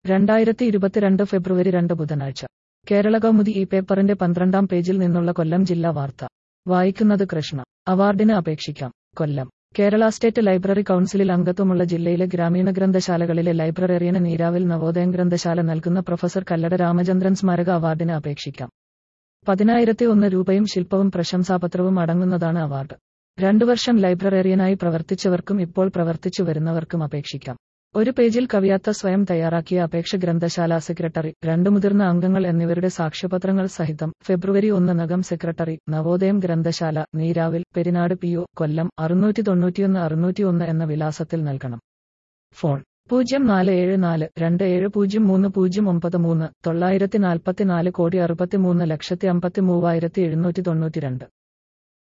രണ്ടായിരത്തി ഇരുപത്തിരണ്ട് ഫെബ്രുവരി രണ്ട് ബുധനാഴ്ച കേരള കൗമുദി ഈ പേപ്പറിന്റെ പന്ത്രണ്ടാം പേജിൽ നിന്നുള്ള കൊല്ലം ജില്ലാ വാർത്ത വായിക്കുന്നത് കൃഷ്ണ അവാർഡിന് അപേക്ഷിക്കാം കൊല്ലം കേരള സ്റ്റേറ്റ് ലൈബ്രറി കൗൺസിലിൽ അംഗത്വമുള്ള ജില്ലയിലെ ഗ്രാമീണ ഗ്രന്ഥശാലകളിലെ ലൈബ്രറിയന് നീരാവിൽ നവോദയം ഗ്രന്ഥശാല നൽകുന്ന പ്രൊഫസർ കല്ലട രാമചന്ദ്രൻ സ്മാരക അവാർഡിന് അപേക്ഷിക്കാം പതിനായിരത്തി ഒന്ന് രൂപയും ശില്പവും പ്രശംസാപത്രവും അടങ്ങുന്നതാണ് അവാർഡ് രണ്ടു വർഷം ലൈബ്രറിയനായി പ്രവർത്തിച്ചവർക്കും ഇപ്പോൾ പ്രവർത്തിച്ചു വരുന്നവർക്കും അപേക്ഷിക്കാം ഒരു പേജിൽ കവിയാത്ത സ്വയം തയ്യാറാക്കിയ അപേക്ഷ ഗ്രന്ഥശാല സെക്രട്ടറി രണ്ടു മുതിർന്ന അംഗങ്ങൾ എന്നിവരുടെ സാക്ഷ്യപത്രങ്ങൾ സഹിതം ഫെബ്രുവരി ഒന്നിനകം സെക്രട്ടറി നവോദയം ഗ്രന്ഥശാല നീരാവിൽ പെരിനാട് പി ഒ കൊല്ലം അറുന്നൂറ്റി തൊണ്ണൂറ്റിയൊന്ന് അറുന്നൂറ്റിയൊന്ന് എന്ന വിലാസത്തിൽ നൽകണം ഫോൺ പൂജ്യം നാല് ഏഴ് നാല് രണ്ട് ഏഴ് പൂജ്യം മൂന്ന് പൂജ്യം ഒമ്പത് മൂന്ന് തൊള്ളായിരത്തി നാൽപ്പത്തിനാല് കോടി അറുപത്തിമൂന്ന് ലക്ഷത്തി അമ്പത്തി മൂവായിരത്തി എഴുന്നൂറ്റി തൊണ്ണൂറ്റിരണ്ട്